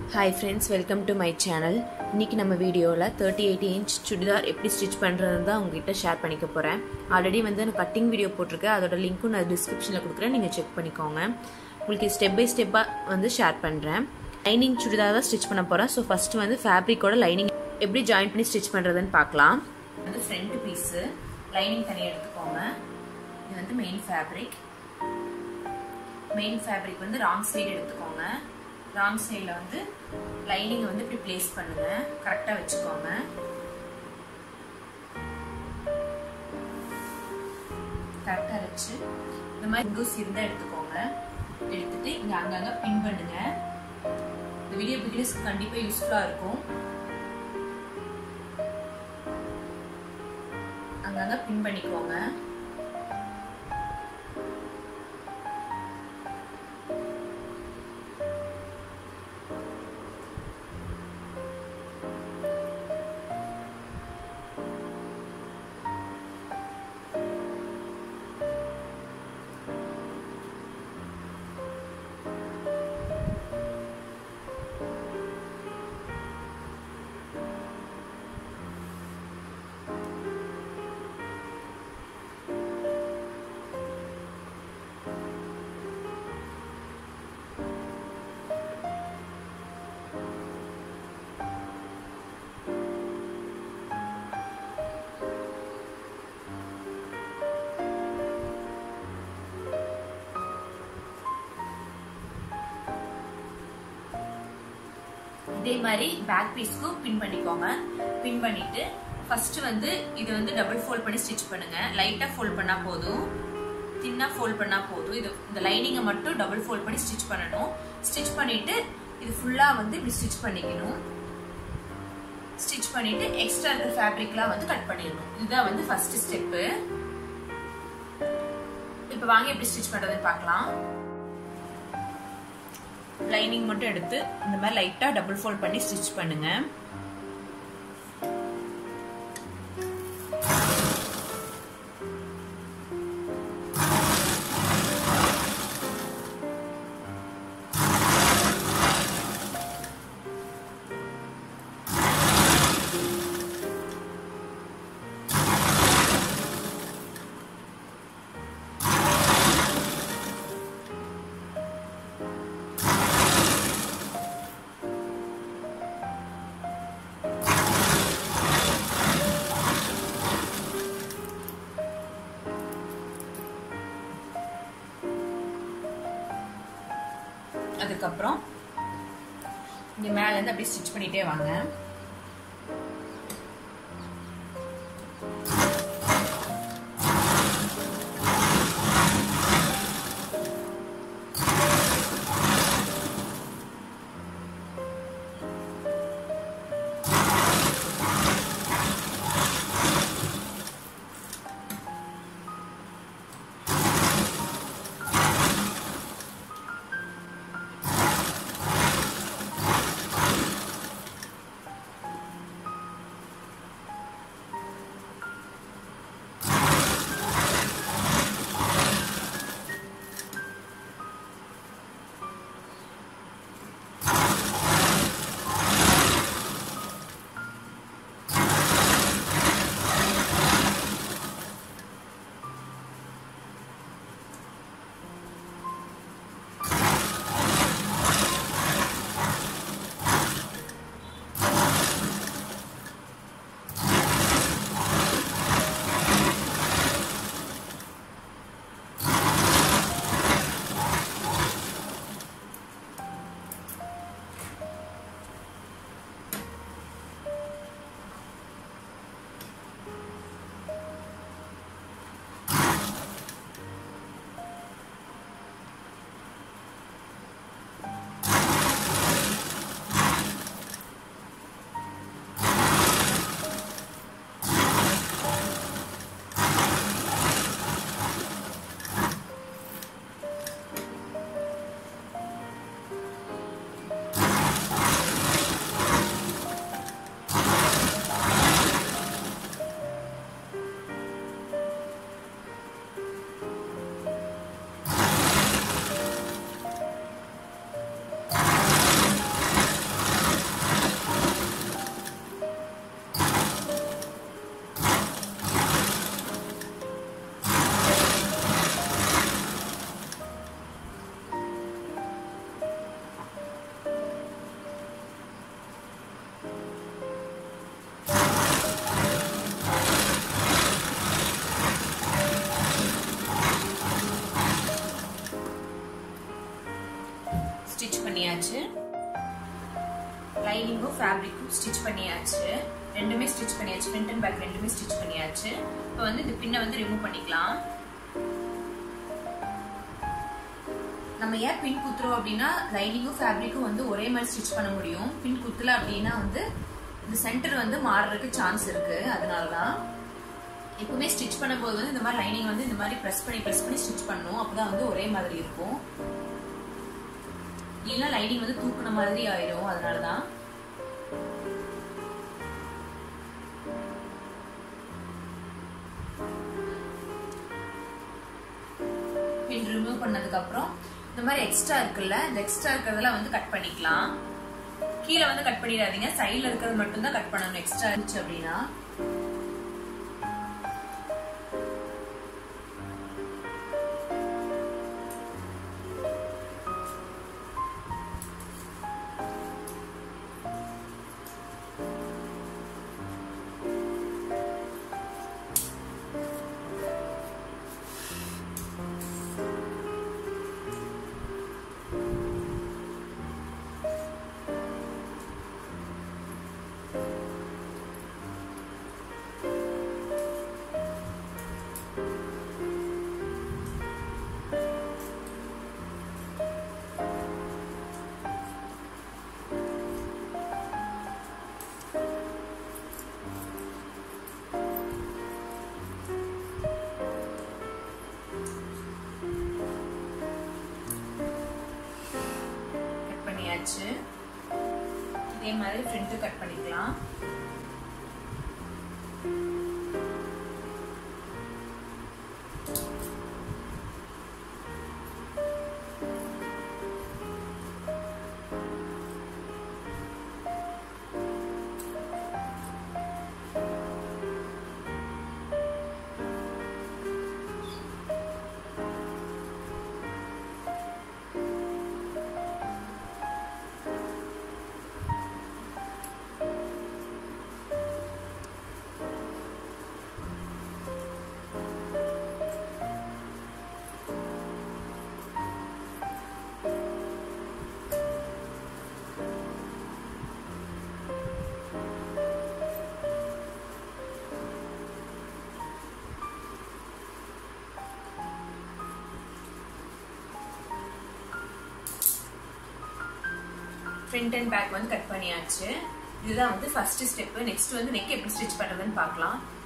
hi friends welcome to my channel இன்றைக்கி நம்ம வீடியோவில் தேர்ட்டி எயிட் இன்ச் சுடிதார் எப்படி ஸ்டிச் பண்ணுறது தான் உங்ககிட்ட ஷேர் பண்ணிக்க போகிறேன் ஆல்ரெடி வந்து நான் கட்டிங் வீடியோ போட்டிருக்கேன் அதோட லிங்க்கும் நான் டிஸ்கிரிப்ஷனில் கொடுக்குறேன் நீங்கள் செக் பண்ணிக்கோங்க உங்களுக்கு ஸ்டெப் பை ஸ்டெப்பாக வந்து ஷேர் பண்ணுறேன் லைனிங் சுடிதார் தான் ஸ்டிச் பண்ண போகிறேன் ஸோ ஃபஸ்ட்டு வந்து ஃபேப்ரிக்கோட லைனிங் எப்படி ஜாயின் பண்ணி ஸ்டிச் பண்ணுறதுன்னு பார்க்கலாம் வந்து ஃப்ரண்ட் பீஸு லைனிங் தனியாக எடுத்துக்கோங்க இது வந்து மெயின் ஃபேப்ரிக் மெயின் ஃபேப்ரிக் வந்து ராங் சைடு எடுத்துக்கோங்க ராங் சைடில் வந்து லைனிங்கை வந்து இப்படி பிளேஸ் பண்ணுங்க கரெக்டாக வச்சுக்கோங்க கரெக்டாக வச்சு இந்த மாதிரி இங்கூஸ் இருந்தால் எடுத்துக்கோங்க எடுத்துட்டு இங்கே அங்கங்கே பின் பண்ணுங்க இந்த வீடியோ பிகினர்ஸ்க்கு கண்டிப்பாக யூஸ்ஃபுல்லாக இருக்கும் அங்கங்கே பின் பண்ணிக்கோங்க இதே மாதிரி பேக் பீஸ்க்கும் பின் பண்ணிக்கோங்க பின் பண்ணிட்டு ஃபர்ஸ்ட் வந்து இது வந்து டபுள் ஃபோல்ட் பண்ணி ஸ்டிச் பண்ணுங்க லைட்டா ஃபோல்ட் பண்ணா போதும் தின்னா ஃபோல்ட் பண்ணா போதும் இது இந்த லைனிங்கை மட்டும் டபுள் ஃபோல்ட் பண்ணி ஸ்டிச் பண்ணணும் ஸ்டிச் பண்ணிட்டு இது ஃபுல்லா வந்து இப்படி ஸ்டிச் பண்ணிக்கணும் ஸ்டிச் பண்ணிட்டு எக்ஸ்ட்ரா இருக்கிற ஃபேப்ரிக்லாம் வந்து கட் பண்ணிடணும் இதுதான் வந்து ஃபர்ஸ்ட் ஸ்டெப்பு இப்போ வாங்க எப்படி ஸ்டிச் பண்றதுன்னு பார்க்கலாம் லைனிங் மட்டும் எடுத்து இந்த மாதிரி லைட்டாக டபுள் ஃபோல்ட் பண்ணி ஸ்டிச் பண்ணுங்க அதுக்கப்புறம் இங்கே மேலேருந்து அப்படியே ஸ்டிச் பண்ணிட்டே வாங்க பண்ணியாச்சு லைனிங்கும் ஃபேப்ரிக்கும் ஸ்டிச் பண்ணியாச்சு ரெண்டுமே ஸ்டிச் பண்ணியாச்சு ஃப்ரண்ட் அண்ட் பேக் ரெண்டுமே ஸ்டிச் பண்ணியாச்சு இப்போ வந்து இந்த பின்னை வந்து ரிமூவ் பண்ணிக்கலாம் நம்ம ஏன் பின் குத்துறோம் அப்படின்னா லைனிங்கும் ஃபேப்ரிக்கும் வந்து ஒரே மாதிரி ஸ்டிச் பண்ண முடியும் பின் குத்துல அப்படின்னா வந்து இந்த சென்டர் வந்து மாறுறதுக்கு சான்ஸ் இருக்கு அதனால தான் எப்பவுமே ஸ்டிச் பண்ணும்போது வந்து இந்த மாதிரி லைனிங் வந்து இந்த மாதிரி ப்ரெஸ் பண்ணி ப்ரெஸ் பண்ணி ஸ்டிச் பண்ணும் அப்பதான் வந்து ஒரே மாதிரி இருக்கும் இல்லைன்னா லைனிங் வந்து தூக்குன மாதிரி ஆயிரும் அதனாலதான் பின் ரிமூவ் பண்ணதுக்கு அப்புறம் இந்த மாதிரி எக்ஸ்ட்ரா இருக்குல்ல இந்த எக்ஸ்ட்ரா இருக்கிறதெல்லாம் வந்து கட் பண்ணிக்கலாம் கீழே வந்து கட் பண்ணிடாதீங்க சைட்ல இருக்கிறது மட்டும் தான் கட் பண்ணணும் எக்ஸ்ட்ரா இருந்துச்சு அப்படின்னா கட் பண்ணியாச்சு இதே மாதிரி ஃப்ரண்ட் கட் பண்ணிக்கலாம் ஃப்ரண்ட் அண்ட் பேக் வந்து கட் பண்ணியாச்சு இதுதான் வந்து ஃபர்ஸ்ட் ஸ்டெப் நெக்ஸ்ட் வந்து நெக் எப்படி ஸ்டிச் பண்றதுன்னு பார்க்கலாம்